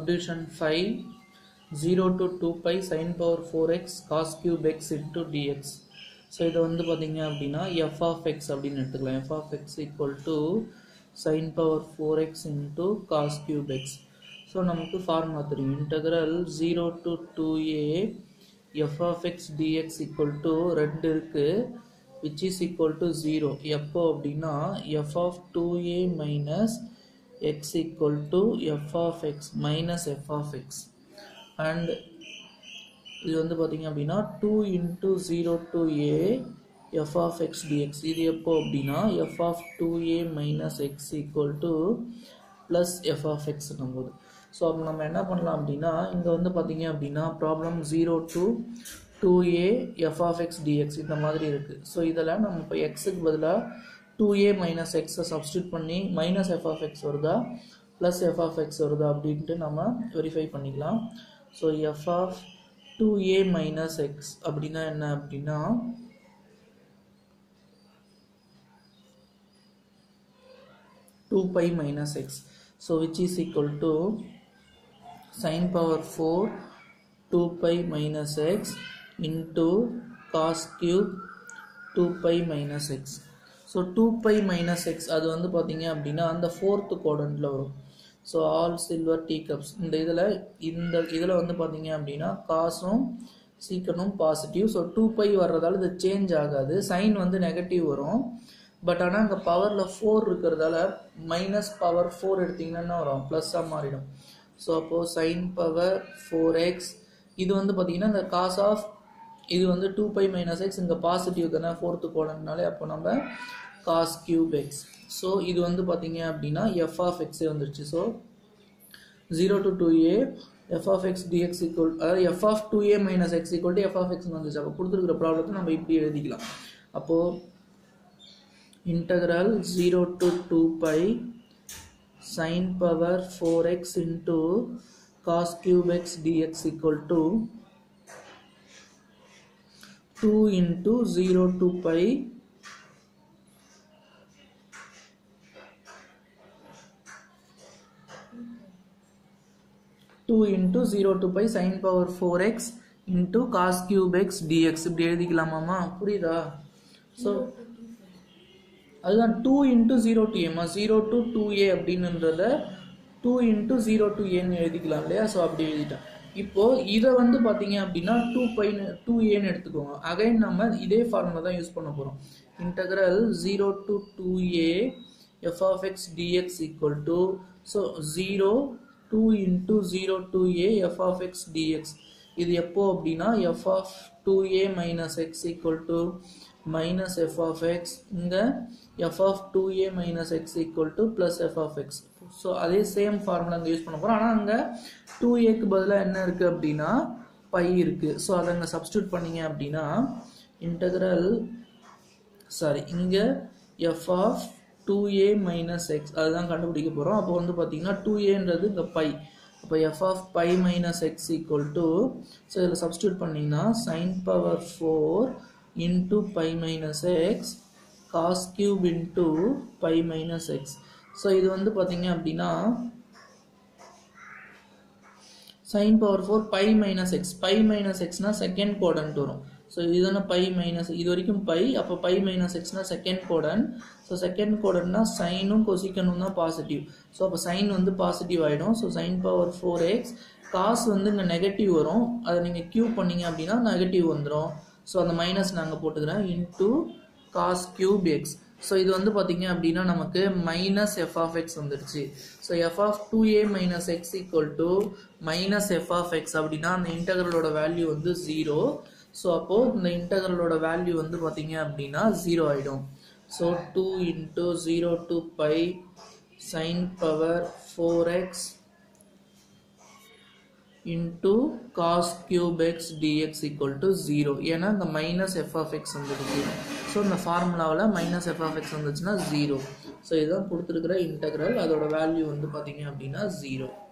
subdivision 5 0 to 2 pi sin power 4x cos cube x into dx so இதை வந்து பார்த்தீங்க அப்படின்னா எஃப் ஆஃப் எக்ஸ் அப்படின்னு எடுத்துக்கலாம் F of X equal to sine power four X into cos cube X so நமக்கு formula தெரியும் integral zero to two A F of X dx equal to ரெண்டு இருக்குது which is equal to zero எப்போ அப்படின்னா F of two A minus X equal to F of X minus F of X and இது வந்து பார்த்தீங்க அப்படின்னா two into zero to A F of X dx இது எப்போ அப்படின்னா F of two A minus X equal to plus F of X போது so அப்போ நம்ம என்ன பண்ணலாம் அப்படின்னா இங்கே வந்து பார்த்தீங்க அப்படின்னா problem zero to two A F of X dx இந்த மாதிரி இருக்குது ஸோ இதில் நம்ம இப்போ எக்ஸுக்கு பதிலாக டூ ஏ மைனஸ் எக்ஸை சப்ஸ்டியூட் பண்ணி மைனஸ் எஃப் ஆஃப் எக்ஸ் வருதா ப்ளஸ் எஃப் ஆஃப் எக்ஸ் வருதா அப்படின்ட்டு நம்ம வெரிஃபை பண்ணிக்கலாம் so F of two A minus X அப்படின்னா என்ன அப்படின்னா two pi minus X so which is equal to sine power four two pi minus X into cos cube two pi minus X so two pi minus X அது வந்து பார்த்தீங்க அப்படின்னா அந்த fourth குவாட்ரண்ட்டில் வரும் so all silver tea cups இந்த இதில் இந்த இதில் வந்து பார்த்தீங்க அப்படின்னா காசும் சீக்கனும் பாசிட்டிவ் ஸோ டூ பை வர்றதால இது சேஞ்ச் ஆகாது சைன் வந்து நெகட்டிவ் வரும் பட் ஆனால் அங்கே பவரில் ஃபோர் இருக்கிறதால மைனஸ் பவர் ஃபோர் எடுத்திங்கன்னா என்ன வரும் ப்ளஸ்ஸாக மாறிடும் ஸோ அப்போது சைன் பவர் ஃபோர் எக்ஸ் இது வந்து பார்த்தீங்கன்னா இந்த காஸ் ஆஃப் இது வந்து டூ பை மைனஸ் எக்ஸ் இங்கே பாசிட்டிவ் தானே ஃபோர்த்து போனதுனாலே அப்போ நம்ம காஸ் கியூப் எக்ஸ் ஸோ இது வந்து பார்த்தீங்க அப்படின்னா எஃப் ஆஃப் எக்ஸே வந்துருச்சு so zero to two A F of X dx equal அதாவது F of two A minus X equal to F of X வந்துச்சு அப்போ கொடுத்துருக்குற ப்ராப்ளத்தை நம்ம இப்படி எழுதிக்கலாம் அப்போது integral zero to two pi sin power 4x into cos cube x dx equal to 2 into 0 to pi two into zero two pi sine power four X into cos cube X dx இப்படி எழுதிக்கலாமாம்மா புரியுதா so அதுதான் two into zero to ஏமா zero to two A அப்படின்றத two into zero two ஏன்னு எழுதிக்கலாம் இல்லையா so அப்படி எழுதிட்டேன் இப்போ இதை வந்து பார்த்தீங்க அப்படின்னா டூ பைன்னு டூ ஏன்னு எடுத்துக்கோங்க அகைன் நம்ம இதே ஃபார்முலா தான் யூஸ் பண்ண போகிறோம் integral zero to two A F of X dx equal to so zero two into zero to A F of X dx இது எப்போ அப்படின்னா F of two A minus X equal to minus f of x இங்க f of 2a minus x equal to plus f of x so அதே same formula அங்கே use பண்ண போகிறோம் ஆனால் அங்கே டூ ஏக்கு பதிலாக என்ன இருக்குது அப்படின்னா பை இருக்குது ஸோ அதை அங்கே சப்ஸ்டியூட் பண்ணீங்க அப்படின்னா இன்டகிரல் சாரி இங்கே F of two A minus X அதுதான் கண்டுபிடிக்க போகிறோம் அப்போ வந்து பார்த்தீங்கன்னா டூ ஏன்றது இங்கே பை அப்போ F of pi minus X equal to so இதில் சப்ஸ்டியூட் பண்ணிங்கன்னா sine power four into pi minus x cos cube into pi minus x so இது வந்து பார்த்தீங்க அப்படின்னா sin power four pi minus X pi minus எக்ஸ்னா second quadrant வரும் so இதுதானே pi minus இது வரைக்கும் பை அப்போ பை மைனஸ் எக்ஸ்னா செகண்ட் கோடன் ஸோ செகண்ட் கோடன்னா சைனும் கொசிக்கனும் தான் பாசிட்டிவ் ஸோ அப்போ சைன் வந்து பாசிட்டிவ் ஆகிடும் so sine power four X cos வந்து இங்கே நெகட்டிவ் வரும் அதை நீங்கள் கியூப் பண்ணீங்க அப்படின்னா நெகட்டிவ் வந்துடும் ஸோ அந்த மைனஸ் நாங்கள் போட்டுக்கிறேன் into cos cube X so இது வந்து பார்த்தீங்க அப்படின்னா நமக்கு மைனஸ் எஃப் ஆஃப் எக்ஸ் வந்துருச்சு so F of two A minus X equal to minus F of x அப்படின்னா அந்த இன்டகரலோட வேல்யூ வந்து ஜீரோ ஸோ அப்போது இந்த இன்டகரலோட வேல்யூ வந்து பார்த்தீங்க அப்படின்னா ஜீரோ ஆகிடும் so two into zero two pi sine power four x into cos cube X dx equal to zero ஏன்னா இந்த மைனஸ் எஃப் ஆஃப் எக்ஸ் வந்துருக்கு ஸோ இந்த ஃபார்முலாவில் மைனஸ் எஃப் ஆஃப் எக்ஸ் வந்துச்சுன்னா ஜீரோ ஸோ இதுதான் கொடுத்துருக்குற இன்டெக்ரல் அதோட வேல்யூ வந்து பார்த்தீங்க அப்படின்னா ஜீரோ